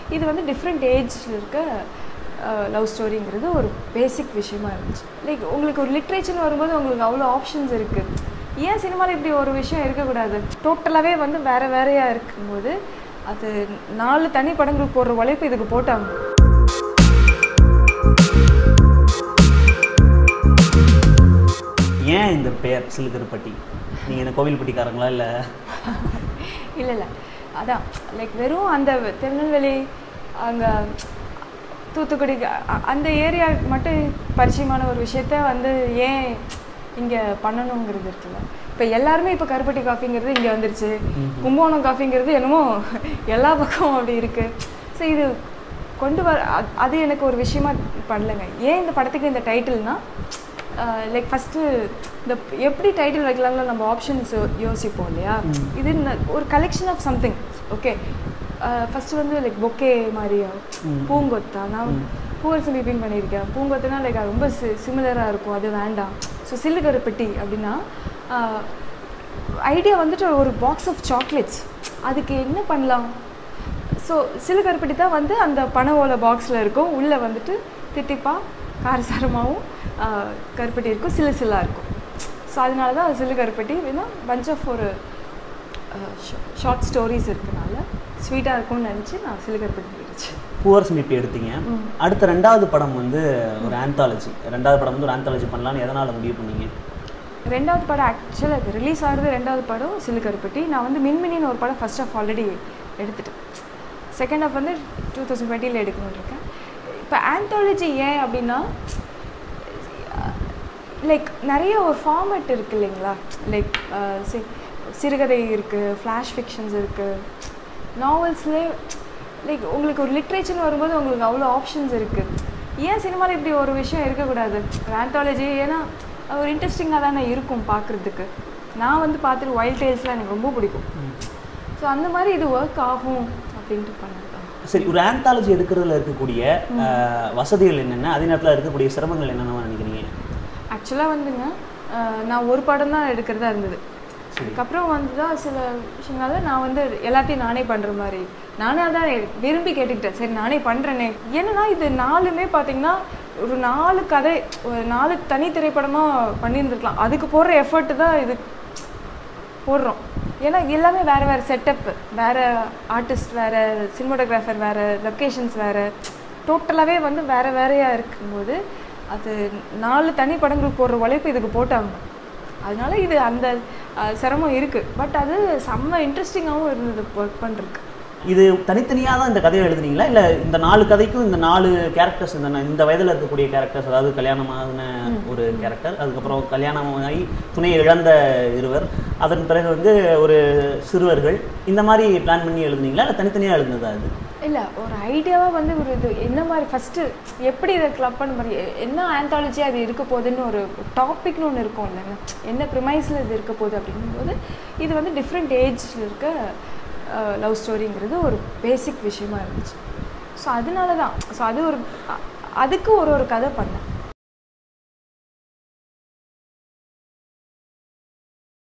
இது வந்து டிஃப்ரெண்ட் ஏஜில் இருக்க லவ் ஸ்டோரிங்கிறது ஒரு பேசிக் விஷயமா இருந்துச்சு லைக் உங்களுக்கு ஒரு லிட்ரேச்சர்னு வரும்போது உங்களுக்கு அவ்வளோ ஆப்ஷன்ஸ் இருக்குது ஏன் சினிமாவில் இப்படி ஒரு விஷயம் இருக்கக்கூடாது டோட்டலாகவே வந்து வேறு வேறையாக இருக்கும்போது அது நாலு தனி படங்களுக்கு போடுற உழைப்பு இதுக்கு போட்டாகணும் ஏன் இந்த பெயர் சிலுக்கருப்பட்டி நீங்கள் இந்த கோவில்பட்டிக்காரங்களா இல்லை இல்லை இல்லை அதான் லைக் வெறும் அந்த திருநெல்வேலி அங்கே தூத்துக்குடி அ- அந்த ஏரியா மட்டும் பரிச்சயமான ஒரு விஷயத்த வந்து ஏன் இங்கே பண்ணணுங்கிறது இருக்குல்ல இப்போ எல்லாருமே இப்போ கருப்பட்டி காஃபிங்கிறது இங்கே வந்துருச்சு கும்பகோணம் காஃபிங்கிறது என்னமோ எல்லா பக்கமும் அப்படி இருக்குது ஸோ இது கொண்டு வர அது- அது எனக்கு ஒரு விஷயமா பண்ணலைங்க ஏன் இந்த படத்துக்கு இந்த டைட்டில்னா லைக் ஃபஸ்ட்டு இந்த எப்படி டைட்டில் வைக்கலாம்ல நம்ம ஆப்ஷன்ஸ் யோசிப்போம் இல்லையா இது ந- ஒரு collection of something okay first வந்து லைக் பொக்கே மாதிரியா பூங்கொத்தா நான் பூவரசம் பிபின் பண்ணியிருக்கேன் பூங்கொத்துனா லைக் ரொம்ப சி சிமிலராக இருக்கும் அது வேண்டாம் ஸோ சில்லுகருப்பட்டி அப்படின்னா ஐடியா வந்துட்டு ஒரு பாக்ஸ் ஆஃப் சாக்லேட்ஸ் அதுக்கு என்ன பண்ணலாம் ஸோ சிலு கருப்பட்டி தான் வந்து அந்த பனை ஓலை பாக்ஸில் இருக்கும் உள்ளே வந்துட்டு தித்திப்பா காரசாரமாகவும் கருப்பட்டி இருக்கும் சிலு சில்லாக இருக்கும் ஸோ அதனால தான் சிலு கருப்பட்டி வேணா பஞ்ச் ஆஃப் ஒரு ஷார்ட் ஸ்டோரிஸ் இருக்கனால ஸ்வீட்டாக இருக்கும்னு நினச்சி நான் சிலு கருப்பட்டி போயிடுச்சு பூவரசம் இப்போ எடுத்தீங்க அடுத்த ரெண்டாவது படம் வந்து ஒரு ஆந்தாலஜி ரெண்டாவது படம் வந்து ஒரு ஆந்தாலஜி பண்ணலான்னு எதனால் முடிவு பண்ணீங்க ரெண்டாவது படம் ஆக்சுவலாக அது ரிலீஸ் ஆகிறது ரெண்டாவது படம் சிலு கருப்பட்டி நான் வந்து மின்மினின்னு ஒரு படம் ஃபர்ஸ்ட் ஆஃப் ஆல்ரெடி எடுத்துட்டேன் செகண்ட் ஆஃப் வந்து டூ தௌசண்ட் டுவெண்ட்டியில் எடுக்கணும்னு இருக்கேன் இப்போ ஆந்தாலஜி ஏன் அப்படின்னா லைக் நிறைய ஒரு ஃபார்மேட் இருக்குது இல்லைங்களா லைக் சிறுகதை இருக்குது ஃப்ளாஷ் ஃபிக்ஷன்ஸ் இருக்குது நாவல்ஸ்லேயே லைக் உங்களுக்கு ஒரு லிட்ரேச்சர்னு வரும்போது உங்களுக்கு அவ்வளோ ஆப்ஷன்ஸ் இருக்குது ஏன் சினிமாவில் இப்படி ஒரு விஷயம் இருக்கக்கூடாது ஒரு ஆந்தாலஜி ஏன்னா அது ஒரு இன்ட்ரெஸ்டிங்காக தானே இருக்கும் பார்க்குறதுக்கு நான் வந்து பார்த்துட்டு வைல்ட் டேல்ஸ்லாம் எனக்கு ரொம்ப பிடிக்கும் ஸோ அந்த மாதிரி இது ஒர்க் ஆகும் அப்படின்ட்டு பண்ணது தான் சரி ஒரு ஆந்தாலஜி எடுக்கிறதுல இருக்கக்கூடிய அஹ், வசதிகள் என்னென்ன அதே நேரத்தில் இருக்கக்கூடிய சிரமங்கள் என்னென்ன நினைக்கிறீங்க ஆக்சுவலாக வந்துங்க அஹ், நான் ஒரு படம் தான் எடுக்கிறதா இருந்தது அதுக்கப்புறம் வந்து தான் சில விஷயங்களால நான் வந்து எல்லாத்தையும் நானே பண்ணுற மாதிரி நானே அதான் விரும்பி கேட்டுக்கிட்டேன் சரி நானே பண்ணுறேனே என்னன்னா இது நாலுமே பார்த்தீங்கன்னா ஒரு நாலு கதை ஒரு நாலு தனி திரைப்படமாக பண்ணியிருந்துருக்கலாம் அதுக்கு போடுற எஃபர்ட் தான் இது போடுறோம் ஏன்னா எல்லாமே வேறு வேறு செட்டப் வேறு ஆர்டிஸ்ட் வேறு சினிமாட்டோகிராஃபர் வேறு லொக்கேஷன்ஸ் வேறு டோட்டலாகவே வந்து வேறு வேறையாக இருக்கும்போது அது நாலு தனி படங்களுக்கு போடுற உழைப்பு இதுக்கு போட்டாகணும் அதனால இது அந்த அஹ், சிரமம் இருக்குது பட் அது செம்ம இன்ட்ரெஸ்டிங்காகவும் இருந்தது ஒர்க் பண்ணுறதுக்கு இது தனித்தனியாக தான் இந்த கதையை எழுதுனீங்களா இல்லை இந்த நாலு கதைக்கும் இந்த நாலு கேரக்டர்ஸ் இந்த ந- இந்த வயதில் இருக்கக்கூடிய கேரக்டர்ஸ் அதாவது கல்யாணமான ஒரு கேரக்டர் அதுக்கப்புறம் கல்யாணமாகி துணை இழந்த இருவர் அதன் பிறகு வந்து ஒரு சிறுவர்கள் இந்த மாதிரி பிளான் பண்ணி எழுதுனீங்களா இல்லை தனித்தனியாக எழுதுனதா இது இல்லை ஒரு ஐடியாவாக வந்து ஒரு இது என்ன மாதிரி ஃபஸ்ட்டு எப்படி இதை கிளப் பண்ண மாதிரி எ- என்ன ஆந்தாலஜி அது இருக்க போகுதுன்னு ஒரு டாபிக்னு ஒன்று இருக்கும் இல்லைங்க என்ன ப்ரிமைஸில் இது இருக்க போகுது அப்படிங்கும்போது இது வந்து டிஃப்ரெண்ட் ஏஜில் இருக்க லவ் ஸ்டோரிங்கிறது ஒரு பேசிக் விஷயமா இருந்துச்சு ஸோ அதனால தான் ஸோ அது ஒரு அ- அதுக்கு ஒரு ஒரு கதை பண்ணேன்